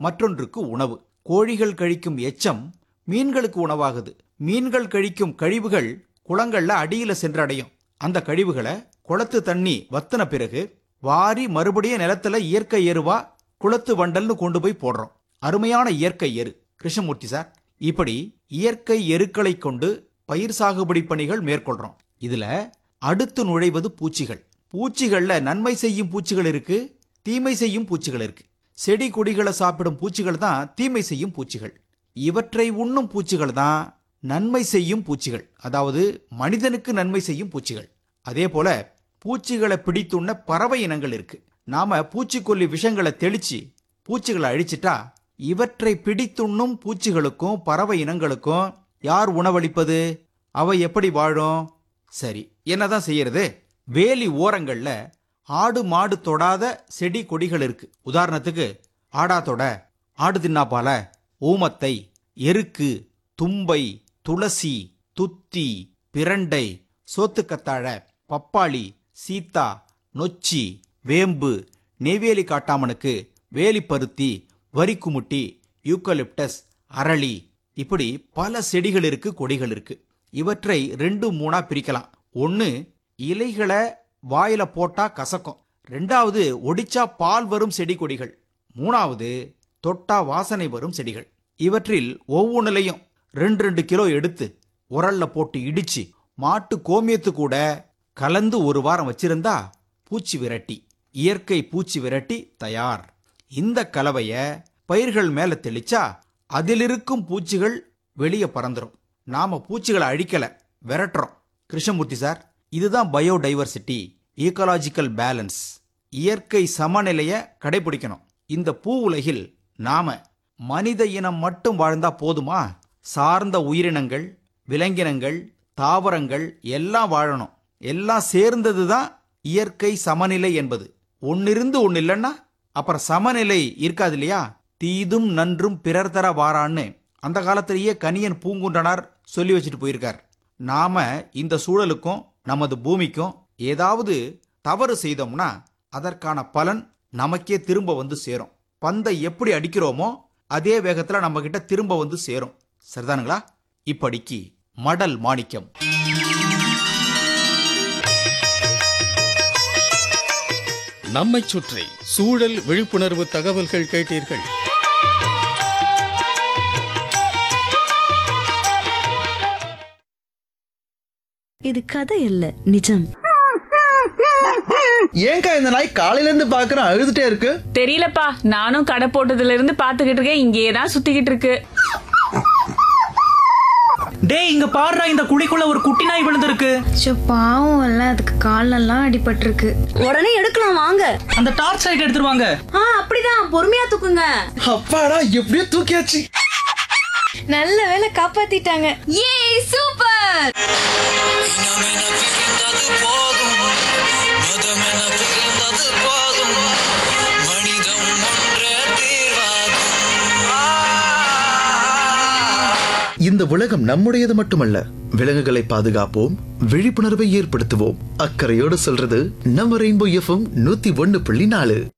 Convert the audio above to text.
மற்றொன்றுக்கு உணவு கோழிகள் கழிக்கும் எச்சம் மீன்களுக்கு உணவாகுது மீன்கள் கழிக்கும் கழிவுகள் குளங்கள்ல அடியில சென்றடையும் அந்த கழிவுகளை குளத்து தண்ணி வத்தின பிறகு வாரி மறுபடியும் நிலத்துல இயற்கை எருவா குளத்து வண்டல்னு கொண்டு போய் போடுறோம் அருமையான இயற்கை எரு கிருஷ்ணமூர்த்தி சார் இப்படி இயற்கை எருக்களை கொண்டு பயிர் சாகுபடி பணிகள் மேற்கொள்றோம் இதுல அடுத்து நுழைவது பூச்சிகள் பூச்சிகள்ல நன்மை செய்யும் பூச்சிகள் இருக்கு தீமை செய்யும் பூச்சிகள் இருக்கு செடி கொடிகளை சாப்பிடும் பூச்சிகள் தான் தீமை செய்யும் பூச்சிகள் இவற்றை உண்ணும் பூச்சிகள் தான் நன்மை செய்யும் பூச்சிகள் அதாவது மனிதனுக்கு நன்மை செய்யும் பூச்சிகள் அதே போல பூச்சிகளை பிடித்துண்ண பறவை இனங்கள் இருக்கு நாம பூச்சிக்கொல்லி விஷங்களை தெளிச்சு பூச்சிகளை அழிச்சிட்டா இவற்றை பிடித்துண்ணும் பூச்சிகளுக்கும் பறவை இனங்களுக்கும் யார் உணவளிப்பது அவை எப்படி வாழும் சரி என்னதான் செய்யறது வேலி ஓரங்கள்ல ஆடு மாடு தொடாத செடி கொடிகள் இருக்கு உதாரணத்துக்கு ஆடா தொட ஆடு தின்னாப்பால ஊமத்தை எருக்கு தும்பை துளசி துத்தி பிரண்டை சோத்துக்கத்தாழ பப்பாளி சீத்தா நொச்சி வேம்பு நெய்வேலி காட்டாமனுக்கு வேலிப்பருத்தி வரிக்குமுட்டி யூக்கலிப்டஸ் அரளி இப்படி பல செடிகள் இருக்கு கொடிகள் இருக்கு இவற்றை ரெண்டு மூணா பிரிக்கலாம் ஒன்னு இலைகளை வாயில போட்டா கசக்கும் ரெண்டாவது ஒடிச்சா பால் வரும் செடி கொடிகள் மூணாவது தொட்டா வாசனை வரும் செடிகள் இவற்றில் ஒவ்வொன்றிலையும் ரெண்டு ரெண்டு கிலோ எடுத்து உரல்ல போட்டு இடிச்சு மாட்டு கோமியத்து கூட கலந்து ஒரு வாரம் வச்சிருந்தா பூச்சி விரட்டி இயற்கை பூச்சி விரட்டி தயார் இந்த கலவைய பயிர்கள் மேல தெளிச்சா அதிலிருக்கும் பூச்சிகள் வெளியே பறந்துரும் நாம பூச்சிகளை அழிக்கல விரட்டுறோம் கிருஷ்ணமூர்த்தி சார் இதுதான் பயோடைவர்சிட்டி ஈக்கலாஜிக்கல் பேலன்ஸ் இயற்கை சமநிலையை கடைபிடிக்கணும் இந்த பூ உலகில் நாம மனித இனம் மட்டும் வாழ்ந்தா போதுமா சார்ந்த உயிரினங்கள் விலங்கினங்கள் தாவரங்கள் எல்லாம் வாழணும் எல்லாம் சேர்ந்தது தான் இயற்கை சமநிலை என்பது ஒன்னிருந்து ஒன்னு இல்லைன்னா அப்புறம் சமநிலை இருக்காது இல்லையா தீதும் நன்றும் பிறர் தர வாரான்னு அந்த காலத்திலேயே கனியன் பூங்குன்றனார் சொல்லி வச்சுட்டு போயிருக்கார் நாம இந்த சூழலுக்கும் நமது பூமிக்கும் ஏதாவது தவறு செய்தோம்னா அதற்கான பலன் நமக்கே திரும்ப வந்து சேரும் பந்தை எப்படி அடிக்கிறோமோ அதே வேகத்துல நம்ம கிட்ட திரும்ப வந்து சேரும் சரிதானுங்களா இப்படிக்கு மடல் மாணிக்கம் நம்மைச் சுற்றி சூழல் விழிப்புணர்வு தகவல்கள் கேட்டீர்கள் இது கதை இல்ல நிஜம் ஏங்கா இந்த நாய் காலையில இருந்து பாக்குறேன் அழுதுட்டே இருக்கு தெரியலப்பா நானும் கடை போட்டதுல இருந்து பாத்துக்கிட்டு இருக்கேன் இங்கேயே தான் சுத்திக்கிட்டு இருக்கு டேய் இங்க பாருடா இந்த குழிக்குள்ள ஒரு குட்டி நாய் விழுந்திருக்கு ச்சோ, பாவம் இல்ல அதுக்கு காலெல்லாம் அடிபட்டிருக்கு உடனே எடுக்கலாம் வாங்க அந்த டார்ச் லைட் எடுத்துருவாங்க ஆ அப்படிதான் பொறுமையா தூக்குங்க அப்பாடா எப்படியோ தூக்கியாச்சு நல்ல வேளை காப்பாத்திட்டாங்க ஏ சூப்பர் இந்த உலகம் நம்முடையது மட்டுமல்ல விலங்குகளை பாதுகாப்போம் விழிப்புணர்வை ஏற்படுத்துவோம் அக்கறையோடு சொல்றது நம்ம ரெயின்போ எஃப்எம் நூத்தி ஒன்னு புள்ளி நாலு